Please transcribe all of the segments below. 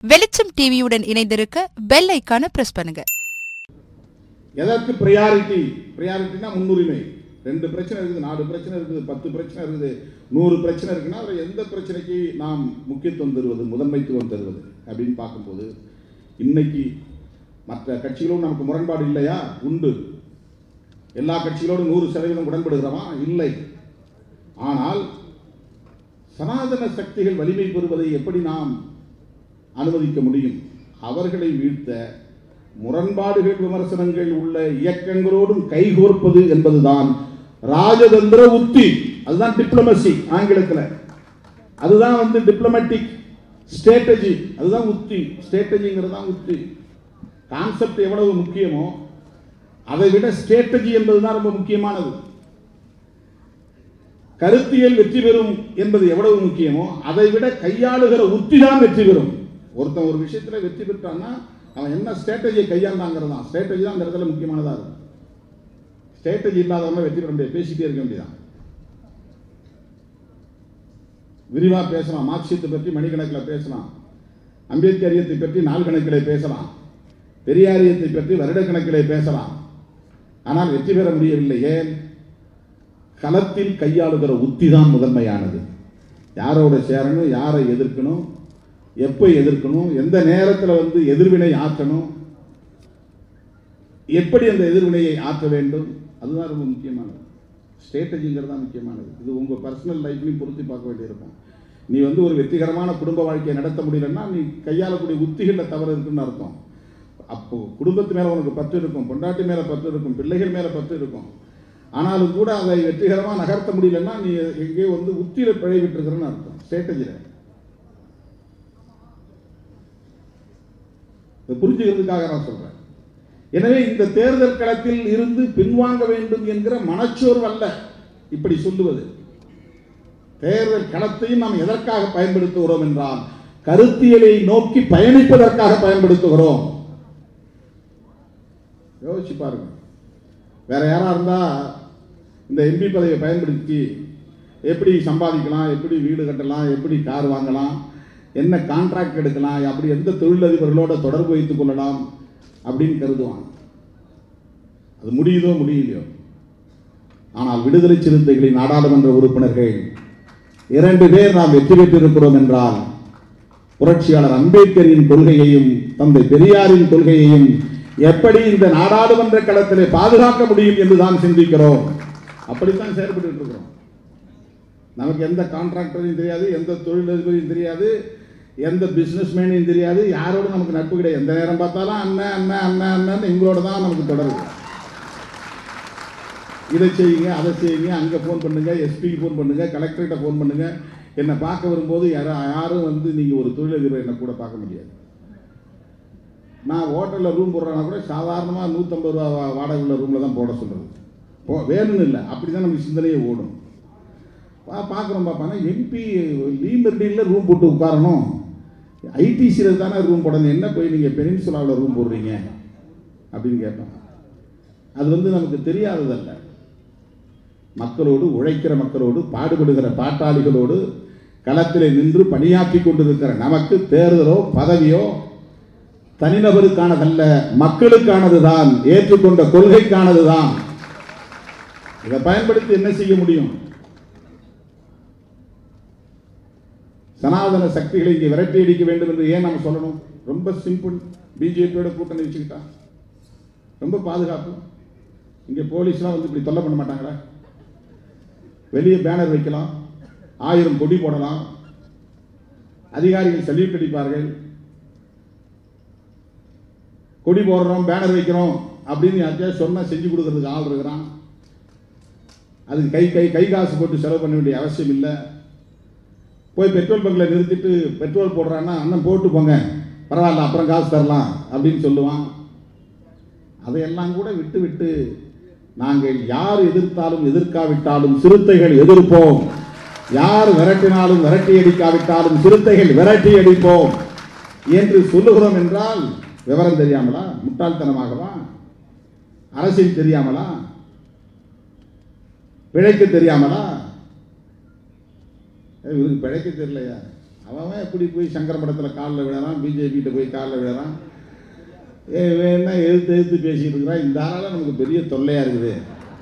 வெளிச்சம் டிவியுடன் இணைந்திருக்க பெல் ஐக்கான பிரஸ் பண்ணுங்க எதற்கு ப்ரையாரிட்டி ப்ரையாரிட்டினா முன்னுரிமை ரெண்டு பிரச்சனை இருக்குது நாலு பிரச்சனை இருக்குது பத்து பிரச்சனை இருக்குது நூறு பிரச்சனை இருக்குன்னா அதில் எந்த பிரச்சனைக்கு நாம் முக்கியத்துவம் தருவது முதன்மைத்துவம் தருவது அப்படின்னு பார்க்கும்போது இன்னைக்கு மற்ற கட்சிகளும் நமக்கு முரண்பாடு இல்லையா உண்டு எல்லா கட்சிகளோடும் நூறு சதவீதம் உடன்படுகிறோமா இல்லை ஆனால் சனாதன சக்திகள் வலிமை பெறுவதை எப்படி நாம் அனுமதிக்க முடியும் அவர்களை வீழ்த்த முரண்பாடுகள் விமர்சனங்கள் உள்ள இயக்கங்களோடும் கைகோர்ப்பது என்பதுதான் ராஜதந்திர உத்தி அதுதான் டிப்ளமசி ஆங்கிலத்தில் அதுதான் வந்து டிப்ளமேட்டிக் ஸ்ட்ராட்டஜி அதுதான் உத்தி ஸ்ட்ராட்டஜிங்கிறது தான் உத்தி கான்செப்ட் எவ்வளவு முக்கியமோ அதை விட ஸ்ட்ராட்டஜி என்பதுதான் ரொம்ப முக்கியமானது கருத்தியல் வெற்றி பெறும் என்பது எவ்வளவு முக்கியமோ அதை விட கையாளுகிற உத்தி தான் வெற்றி பெறும் ஒருத்தன் ஒரு விஷயத்துல வெற்றி பெற்றான்னா அவன் என்ன ஸ்ட்ராட்டஜியை கையாண்டாங்கிறது தான் ஸ்ட்ராட்டஜி தான் அந்த இடத்துல முக்கியமானதாக இருக்கும் ஸ்ட்ராட்டஜி இல்லாதவங்க வெற்றி பெற முடியாது பேசிட்டே இருக்க வேண்டியதான் விரிவாக பேசலாம் மார்க்சியத்தை பற்றி மணிக்கணக்கில் பேசலாம் அம்பேத்கரியத்தை பற்றி நாள் கணக்கில் பேசலாம் பெரியாரியத்தை பற்றி வருடக்கணக்கிலே பேசலாம் ஆனால் வெற்றி பெற முடியவில்லை ஏன் களத்தில் கையாளுகிற உத்தி தான் முதன்மையானது யாரோட சேரணும் யாரை எதிர்க்கணும் எப்போ எதிர்க்கணும் எந்த நேரத்தில் வந்து எதிர்வினை ஆற்றணும் எப்படி அந்த எதிர்வினையை ஆற்ற வேண்டும் அதுதான் ரொம்ப முக்கியமானது ஸ்ட்ராட்டஜிங்கிறது தான் முக்கியமானது இது உங்கள் பர்சனல் லைஃப்லையும் பொருத்தி பார்க்க வேண்டியிருக்கும் நீ வந்து ஒரு வெற்றிகரமான குடும்ப வாழ்க்கையை நடத்த முடியலன்னா நீ கையாளக்கூடிய உத்திகளில் தவறு இருக்குன்னு அர்த்தம் அப்போ குடும்பத்து மேலே உனக்கு பற்று இருக்கும் பொண்டாட்டி மேலே பற்று இருக்கும் பிள்ளைகள் மேலே பற்று இருக்கும் ஆனாலும் கூட அதை வெற்றிகரமாக நகர்த்த முடியலன்னா நீ எங்கேயோ வந்து உத்தியில் பிழை விட்டுருக்கிறன்னு அர்த்தம் ஸ்ட்ராட்டஜியில் இதை புரிஞ்சுக்கிறதுக்காக நான் சொல்றேன் எனவே இந்த தேர்தல் களத்தில் இருந்து பின்வாங்க வேண்டும் என்கிற மனச்சோர்வு அல்ல இப்படி சொல்லுவது தேர்தல் களத்தையும் நாம் எதற்காக பயன்படுத்துகிறோம் என்றால் கருத்தியலை நோக்கி பயணிப்பதற்காக பயன்படுத்துகிறோம் யோசிச்சு பாருங்க வேற யாரா இருந்தா இந்த எம்பி பதவியை பயன்படுத்தி எப்படி சம்பாதிக்கலாம் எப்படி வீடு கட்டலாம் எப்படி கார் வாங்கலாம் என்ன கான்ட்ராக்ட் எடுக்கலாம் அப்படி எந்த தொழிலதிபர்களோட தொடர்பு வைத்துக் கொள்ளலாம் அப்படின்னு கருதுவான் அது முடியுதோ முடியலையோ ஆனால் விடுதலை சிறுத்தைகளின் நாடாளுமன்ற உறுப்பினர்கள் இரண்டு பேர் நாம் வெற்றி பெற்றிருக்கிறோம் என்றால் புரட்சியாளர் அம்பேத்கரின் கொள்கையையும் தந்தை பெரியாரின் கொள்கையையும் எப்படி இந்த நாடாளுமன்ற களத்திலே பாதுகாக்க முடியும் என்று தான் சிந்திக்கிறோம் அப்படித்தான் செயல்பட்டு இருக்கிறோம் நமக்கு எந்த கான்ட்ராக்டரையும் தெரியாது எந்த தொழிலதிபரையும் தெரியாது எந்த பிஸ்னஸ் மேனையும் தெரியாது யாரோட நமக்கு நட்பு கிடையாது எந்த நேரம் பார்த்தாலும் அண்ணன் அண்ணன் அண்ணன் அண்ணன் எங்களோட தான் நமக்கு தொடர்பு இதை செய்யுங்க அதை செய்யுங்க அங்கே ஃபோன் பண்ணுங்க எஸ்பிக்கு ஃபோன் பண்ணுங்க கலெக்டர்கிட்ட ஃபோன் பண்ணுங்க என்னை பார்க்க வரும்போது யாரும் யாரும் வந்து நீங்கள் ஒரு தொழிலதிபர் என்னை கூட பார்க்க முடியாது நான் ஹோட்டலில் ரூம் போடுறேன்னா கூட சாதாரணமாக நூற்றம்பது ரூபா வா- வாடகை உள்ள ரூமில் தான் போட சொல்கிறது போ வேணும்னு இல்லை அப்படி தான் நமக்கு சிந்தனையே ஓடும் பா பார்க்குறோம் பார்ப்பாங்க எம்பி லீமெர்டியில் ரூம் போட்டு உட்காரணும் ஐடிசியில் தானே ரூம் போடணும் என்ன போய் நீங்கள் பெனின்சுலாவில் ரூம் போடுறீங்க அப்படின்னு கேட்பேன் அது வந்து நமக்கு தெரியாததல்ல மக்களோடு உழைக்கிற மக்களோடு பாடுபடுகிற பாட்டாளிகளோடு களத்திலே நின்று பணியாற்றி கொண்டிருக்கிற நமக்கு தேர்தலோ பதவியோ தனிநபருக்கானதல்ல மக்களுக்கானதுதான் ஏற்றுக்கொண்ட கொள்கைக்கானதுதான் இதை பயன்படுத்தி என்ன செய்ய முடியும் சனாதன சக்திகளை இங்கே விரட்டி அடிக்க வேண்டும் என்று ஏன் நம்ம சொல்லணும் ரொம்ப சிம்பிள் பிஜேபியோட கூட்டணி வச்சுக்கிட்டா ரொம்ப பாதுகாப்பு இங்கே போலீஸ்லாம் வந்து இப்படி தொல்லை பண்ண மாட்டாங்களா வெளியே பேனர் வைக்கலாம் ஆயிரம் கொடி போடலாம் அதிகாரிகள் சல்யூட் அடிப்பார்கள் கொடி போடுறோம் பேனர் வைக்கிறோம் அப்படின்னு யார்கிட்டயாவது சொன்னால் செஞ்சு கொடுக்கறதுக்கு ஆள் இருக்கிறான் அதுக்கு கை கை கை காசு போட்டு செலவு பண்ண வேண்டிய அவசியம் இல்லை போய் பெட்ரோல் பங்கில் நிறுத்திட்டு பெட்ரோல் போடுறான்னா அண்ணன் போட்டு போங்க பரவாயில்ல அப்புறம் காசு தரலாம் அப்படின்னு சொல்லுவான் அதையெல்லாம் கூட விட்டு விட்டு நாங்கள் யார் எதிர்த்தாலும் எதிர்க்காவிட்டாலும் சிறுத்தைகள் எதிர்ப்போம் யார் விரட்டினாலும் விரட்டி அடிக்காவிட்டாலும் சிறுத்தைகள் விரட்டி அடிப்போம் என்று சொல்லுகிறோம் என்றால் விவரம் தெரியாமலா முட்டாள்தனமாகவா அரசியல் தெரியாமலா பிழைக்க தெரியாமலா ஏய், இவருக்கு பிழைக்க தெரியலையா அவன் அவன் எப்படி போய் சங்கர படத்தில் காலில் விழறான் பிஜேபிகிட்ட போய் காலில் விழறான் ஏ வேணா எதிர்த்து எதிர்த்து பேசிட்டு இருக்கிறான் இந்த ஆளால நமக்கு பெரிய தொல்லையாக இருக்குது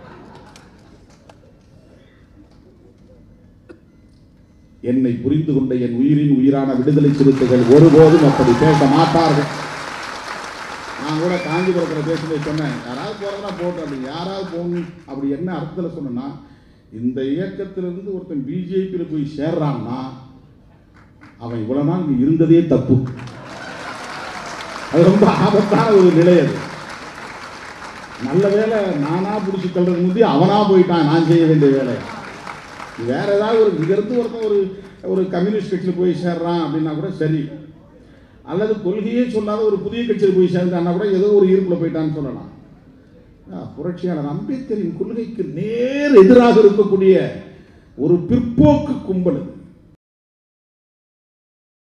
என்னை புரிந்து கொண்ட என் உயிரின் உயிரான விடுதலை சிறுத்தைகள் ஒருபோதும் அப்படி பேச மாட்டார்கள் நான் கூட காஞ்சிபுரத்தில் பேசும்போது சொன்னேன் யாராவது போகிறதா போட்டோம் அப்படி யாராவது போகணும் அப்படி என்ன அர்த்தத்தில் சொன்னேன்னா இந்த இயக்கத்திலிருந்து ஒருத்தன் பிஜேபியில் போய் சேர்றான்னா அவன் இவ்வளோ நாள் இங்கே இருந்ததே தப்பு அது ரொம்ப ஆபத்தான ஒரு நிலை அது நல்ல வேலை நானா பிடிச்சி தள்ளுறது முந்தி அவனா போயிட்டான் நான் செய்ய வேண்டிய வேலை வேற ஏதாவது ஒரு இங்கிருந்து ஒருத்தன் ஒரு ஒரு கம்யூனிஸ்ட் கட்சியில் போய் சேர்றான் அப்படின்னா கூட சரி அல்லது கொள்கையே சொல்லாத ஒரு புதிய கட்சியில் போய் சேர்ந்தான்னா கூட ஏதோ ஒரு ஈர்ப்பில் போயிட்டான்னு சொல்லலாம் ஆ, புரட்சியாளர் அம்பேத்கரின் கொள்கைக்கு நேர் எதிராக இருக்கக்கூடிய ஒரு பிற்போக்கு கும்பல் இது.